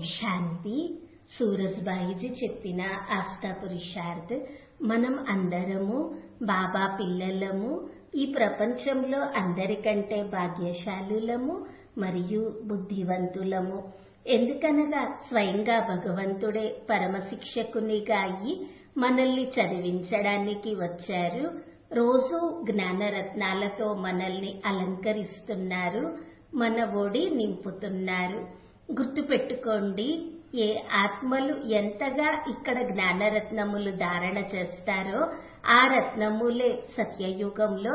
శాంతి సూరజ్బాయిజీ చెప్పిన ఆస్థా పురుషార్థ్ మనం అందరము బాబా పిల్లలము ఈ ప్రపంచంలో అందరికంటే భాగ్యశాలులము మరియు బుద్ధివంతులము ఎందుకనగా స్వయంగా భగవంతుడే పరమశిక్షకునిగా అయి మనల్ని చదివించడానికి వచ్చారు రోజు జ్ఞానరత్నాలతో మనల్ని అలంకరిస్తున్నారు మన ఒడి నింపుతున్నారు గుర్తుపెట్టుకోండి ఏ ఆత్మలు ఎంతగా ఇక్కడ జ్ఞానరత్నములు ధారణ చేస్తారో ఆ రత్నములే సత్యయుగంలో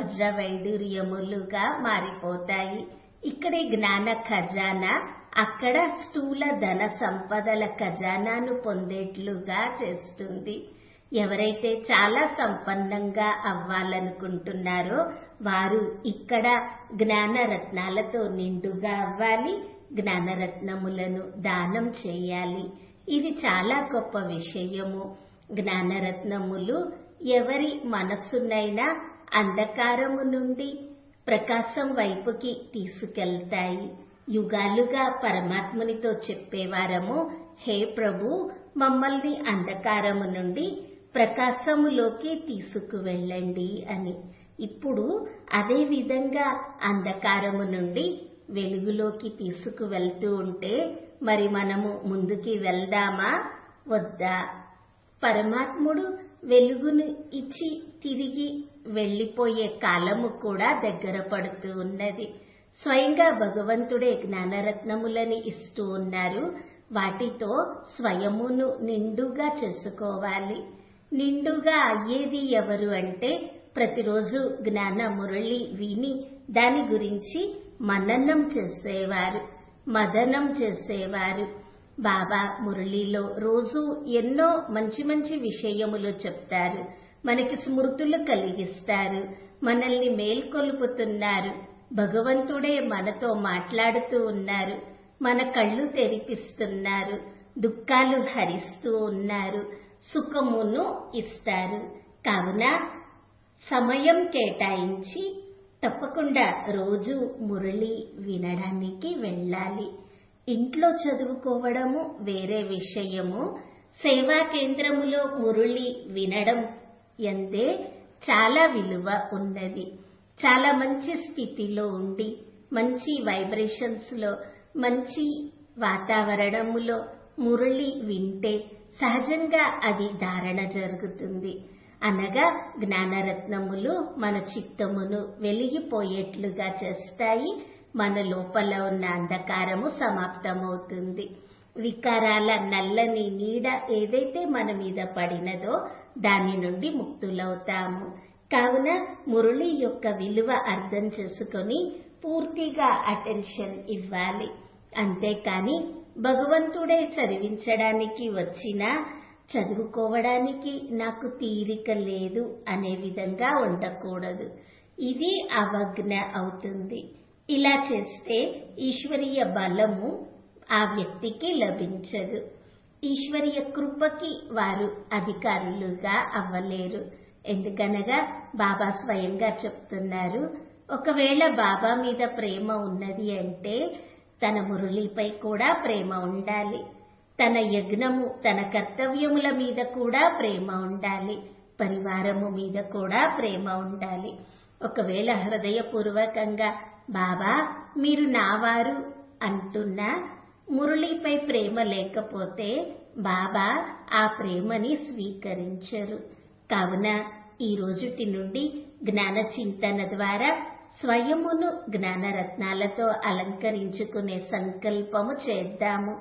వజ్రవైడూర్యములుగా మారిపోతాయి ఇక్కడే జ్ఞాన ఖజానా అక్కడ స్థూల ధన సంపదల ఖజానాను పొందేట్లుగా చేస్తుంది ఎవరైతే చాలా సంపన్నంగా అవ్వాలనుకుంటున్నారో వారు ఇక్కడ జ్ఞానరత్నాలతో నిండుగా అవ్వాలి జ్ఞానరత్నములను దానం చేయాలి ఇది చాలా గొప్ప విషయము జ్ఞానరత్నములు ఎవరి మనస్సునైనా అంధకారము నుండి ప్రకాశం వైపుకి తీసుకెళ్తాయి యుగాలుగా పరమాత్మునితో చెప్పేవారము హే ప్రభు మమ్మల్ని అంధకారము నుండి ప్రకాశములోకి తీసుకువెళ్ళండి అని ఇప్పుడు అదే విధంగా అంధకారము నుండి వెలుగులోకి తీసుకువెళ్తూ ఉంటే మరి మనము ముందుకి వెళ్దామా వద్దా పరమాత్ముడు వెలుగును ఇచ్చి తిరిగి వెళ్లిపోయే కాలము కూడా దగ్గర పడుతూ ఉన్నది స్వయంగా భగవంతుడే జ్ఞానరత్నములని ఇస్తూ ఉన్నారు వాటితో స్వయమును నిండుగా చేసుకోవాలి నిండుగా అయ్యేది ఎవరు అంటే ప్రతిరోజు జ్ఞాన మురళి విని దాని గురించి మననం చేసేవారు మదనం చేసేవారు బాబా మురళిలో రోజు ఎన్నో మంచి మంచి విషయములు చెప్తారు మనకి స్మృతులు కలిగిస్తారు మనల్ని మేల్కొల్పుతున్నారు భగవంతుడే మనతో మాట్లాడుతూ ఉన్నారు మన కళ్ళు తెరిపిస్తున్నారు దుఃఖాలు హరిస్తూ ఉన్నారు సుఖమును ఇస్తారు కావున సమయం కేటాయించి తప్పకుండా రోజు మురళి వినడానికి వెళ్ళాలి ఇంట్లో చదువుకోవడము వేరే విషయము సేవా కేంద్రములో మురళి వినడం ఎందే చాలా విలువ ఉన్నది చాలా మంచి స్థితిలో ఉండి మంచి వైబ్రేషన్స్ లో మంచి వాతావరణములో మురళి వింటే సహజంగా అది ధారణ జరుగుతుంది అనగా జ్ఞానరత్నములు మన చిత్తమును వెలిగిపోయేట్లుగా చేస్తాయి మన లోపల ఉన్న అంధకారము సమాప్తమవుతుంది వికారాల నల్లని నీడ ఏదైతే మన మీద పడినదో దాని నుండి ముక్తులవుతాము కావున మురళి యొక్క విలువ అర్థం చేసుకొని పూర్తిగా అటెన్షన్ ఇవ్వాలి అంతేకాని భగవంతుడే చదివించడానికి వచ్చినా చదువుకోవడానికి నాకు తీరిక లేదు అనే విధంగా ఉండకూడదు ఇది అవజ్ఞ అవుతుంది ఇలా చేస్తే ఈశ్వరీయ బలము ఆ వ్యక్తికి లభించదు ఈశ్వరీయ కృపకి వారు అధికారులుగా అవ్వలేరు ఎందుకనగా బాబా స్వయంగా చెప్తున్నారు ఒకవేళ బాబా మీద ప్రేమ ఉన్నది అంటే తన మురళిపై కూడా ప్రేమ ఉండాలి తన యజ్ఞము తన కర్తవ్యముల మీద కూడా ప్రేమ ఉండాలి పరివారము మీద కూడా ప్రేమ ఉండాలి ఒకవేళ హృదయపూర్వకంగా బాబా మీరు నావారు అంటున్నా మురళిపై ప్రేమ లేకపోతే బాబా ఆ ప్రేమని స్వీకరించరు కావున ఈ రోజుటి నుండి జ్ఞాన చింతన ద్వారా స్వయమును జ్ఞానరత్నాలతో అలంకరించుకునే సంకల్పము చేద్దాము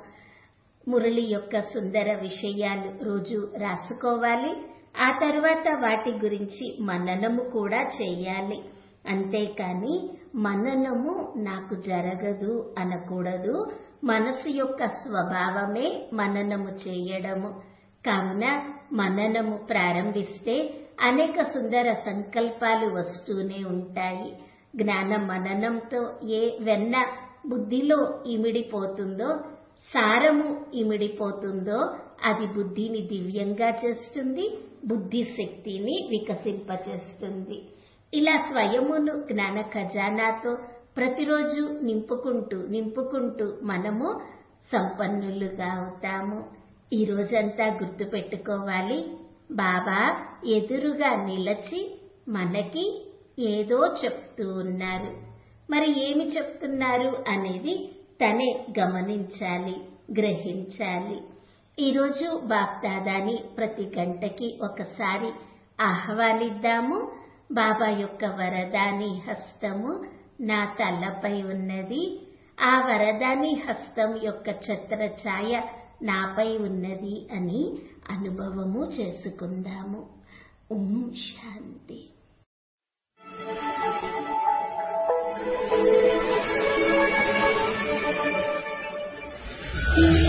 మురళి యొక్క సుందర విషయాలు రోజు రాసుకోవాలి ఆ తర్వాత వాటి గురించి మననము కూడా చేయాలి అంతేకాని మననము నాకు జరగదు అనకూడదు మనసు యొక్క స్వభావమే మననము చేయడము కావున మననము ప్రారంభిస్తే అనేక సుందర సంకల్పాలు వస్తూనే ఉంటాయి జ్ఞాన మననంతో ఏ వెన్న బుద్ధిలో ఇమిడిపోతుందో సారము ఇమిడిపోతుందో అది బుద్ధిని దివ్యంగా చేస్తుంది బుద్ధి శక్తిని వికసింపచేస్తుంది ఇలా స్వయమును జ్ఞాన ఖజానాతో ప్రతిరోజు నింపుకుంటూ నింపుకుంటూ మనము సంపన్నులుగా అవుతాము ఈ రోజంతా గుర్తుపెట్టుకోవాలి బాబా ఎదురుగా నిలచి మనకి ఏదో చెప్తూ ఉన్నారు మరి ఏమి చెప్తున్నారు అనేది తనే గమనించాలి గ్రహించాలి ఈరోజు బాప్దాదాని ప్రతి గంటకి ఒకసారి ఆహ్వానిద్దాము బాబా యొక్క వరదాని హస్తము నా తలపై ఉన్నది ఆ వరదాని హస్తం యొక్క ఛత్రఛాయ నాపై ఉన్నది అని అనుభవము చేసుకుందాము ఓం శాంతి Thank you.